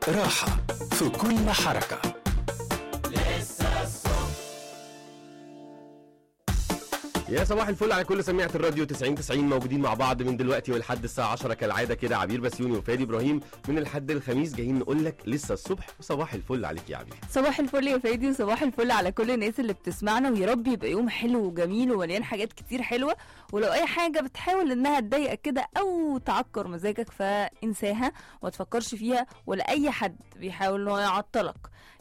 راحة في كل حركة يا صباح الفل على كل سميعة الراديو 90 90 موجودين مع بعض من دلوقتي ولحد الساعة 10 كالعادة كده عبير بسيوني وفادي ابراهيم من الحد الخميس جايين نقول لك لسه الصبح وصباح الفل عليك يا عبير صباح الفل يا فادي وصباح الفل على كل الناس اللي بتسمعنا ويا رب يبقى يوم حلو وجميل ومليان حاجات كتير حلوه ولو اي حاجه بتحاول انها تضايقك كده او تعكر مزاجك فانساها وما تفكرش فيها ولا اي حد بيحاول ان هو يعطلك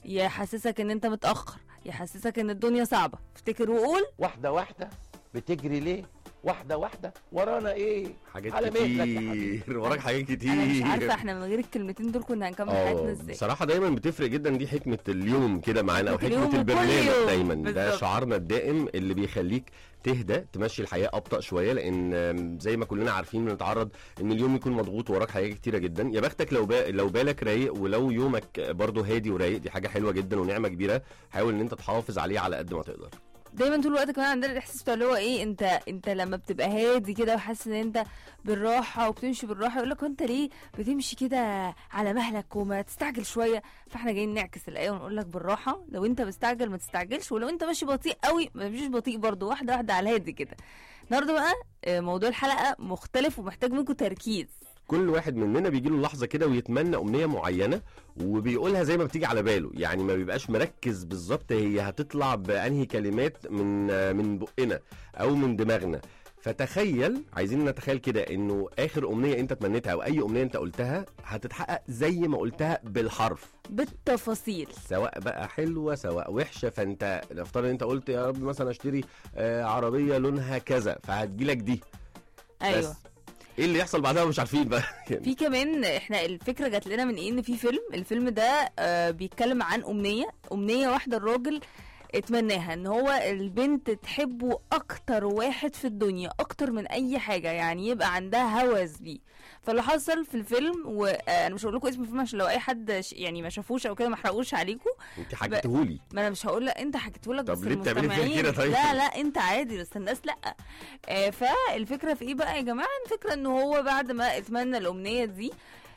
يحسسك ان انت متاخر يحسسك ان الدنيا صعبه افتكر وقول واحدة واحدة بتجري ليه؟ واحدة واحدة ورانا ايه؟ حاجات على مهلك يا حبيبي. كتير وراك حاجات كتير انا مش عارفه احنا من غير الكلمتين دول كنا هنكمل حياتنا اه ازاي بصراحة دايما بتفرق جدا دي حكمة اليوم كده معانا او حكمة اليوم حكمة وكل البرنامج يوم. دايما ده بالظبط. شعارنا الدائم اللي بيخليك تهدى تمشي الحياة أبطأ شوية لأن آم، زي ما كلنا عارفين بنتعرض إن اليوم يكون مضغوط وراك حاجات كتيرة جدا يا بختك لو با... لو بالك رايق ولو يومك برضه هادي ورايق دي حاجة حلوة جدا ونعمة كبيرة حاول إن أنت تحافظ عليه على قد ما تقدر دايما طول الوقت كمان عندنا الاحساس بتاع اللي هو ايه انت انت لما بتبقى هادي كده وحاسس ان انت بالراحه وبتمشي بالراحه يقول لك انت ليه بتمشي كده على مهلك وما تستعجل شويه فاحنا جايين نعكس الايه ونقول لك بالراحه لو انت مستعجل ما تستعجلش ولو انت ماشي بطيء قوي ما تمشيش بطيء برضه واحده واحده على الهادي كده النهارده بقى آه، موضوع الحلقه مختلف ومحتاج منكم تركيز كل واحد مننا بيجي له لحظه كده ويتمنى امنيه معينه وبيقولها زي ما بتيجي على باله يعني ما بيبقاش مركز بالظبط هي هتطلع بانهي كلمات من من بقنا او من دماغنا فتخيل عايزين نتخيل كده انه اخر امنيه انت تمنيتها او اي امنيه انت قلتها هتتحقق زي ما قلتها بالحرف بالتفاصيل سواء بقى حلوه سواء وحشه فانت نفترض ان انت قلت يا رب مثلا اشتري آه، عربيه لونها كذا فهتجيلك دي ايوه بس ايه اللي يحصل بعدها مش عارفين بقى في كمان احنا الفكره جات لنا من ايه ان في فيلم الفيلم ده آه بيتكلم عن امنيه امنيه واحده الراجل اتمناها ان هو البنت تحبه اكتر واحد في الدنيا اكتر من اي حاجه يعني يبقى عندها هوس بيه فاللي حصل في الفيلم وانا مش هقول لكم اسم الفيلم عشان لو اي حد ش- يعني ما شافوش او كده ما احرقوش عليكم انت حكيتهولي ما انا مش هقول لك انت حكيته لك طب بس ليه بتعملي فيها المستمعين كده طيب؟ لا لا انت عادي بس الناس لا آه فالفكره في ايه بقى يا جماعه الفكره ان هو بعد ما اتمنى الامنيه دي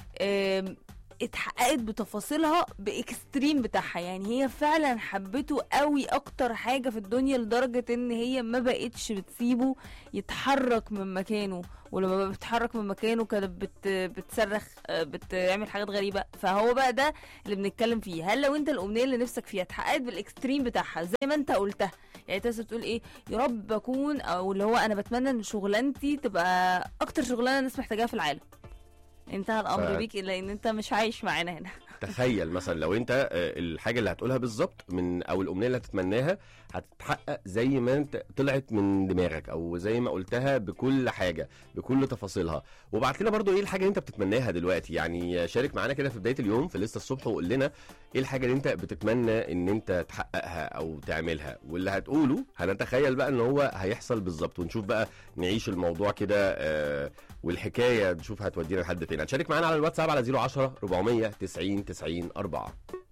آم، اتحققت بتفاصيلها باكستريم بتاعها يعني هي فعلا حبته قوي اكتر حاجه في الدنيا لدرجه ان هي ما بقتش بتسيبه يتحرك من مكانه ولما بقى بيتحرك من مكانه كانت بت بتصرخ آه، بتعمل حاجات غريبه فهو بقى ده اللي بنتكلم فيه هل لو انت الامنيه اللي نفسك فيها اتحققت بالاكستريم بتاعها زي ما انت قلتها يعني انت لسه بتقول ايه يا رب اكون او اللي هو انا بتمنى ان شغلانتي تبقى اكتر شغلانه الناس محتاجاها في العالم انتهى الامر ف- بيك الا ان انت مش عايش معانا هنا تخيل مثلا لو انت آه، الحاجه اللي هتقولها بالظبط من او الامنيه اللي هتتمناها هتتحقق زي ما انت طلعت من دماغك او زي ما قلتها بكل حاجه بكل تفاصيلها وبعت لنا برضو ايه الحاجه اللي انت بتتمناها دلوقتي يعني شارك معانا كده في بدايه اليوم في لسه الصبح وقول لنا ايه الحاجه اللي انت بتتمنى ان انت تحققها او تعملها واللي هتقوله هنتخيل بقى ان هو هيحصل بالظبط ونشوف بقى نعيش الموضوع كده آه، والحكايه نشوف هتودينا لحد فين هتشارك معانا على الواتساب على 010 490 90 4